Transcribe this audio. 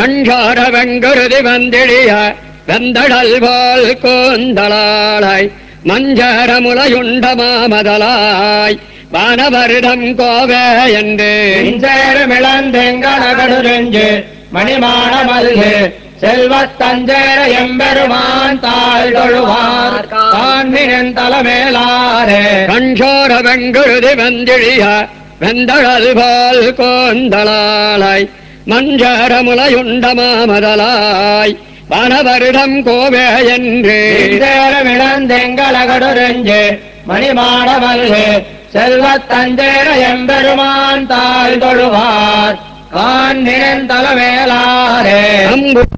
கண்கார வெங்குருதி வந்திழிய வெந்தடல் போல் கூந்தலாளாய் மஞ்சர முலையுண்ட மாமதலாய் வானவரிடம் கோவே என்று சேருமிழந்தெங்கடகடுரெஞ்சு மணிமான மல்கு செல்வத்தஞ்சேர எம்பெருமான் தாழ் தொழுவார் காண்மினன் தலைமேலாரே கண்சோர வெங்குருதி வந்திழிய வெந்தடல் போல் கூந்தலாளாய் மஞ்சர முலையுண்ட மாமதலாய் வானவரிடம் கோவே என்று சேருமிழந்தெங்கடகடுரெஞ்சு மணிமான மல்கு செல்வத்தஞ்சேர எம்பெருமான் தாழ் தொழுவார் காண்மினன் தலைமேலாரே அம்பு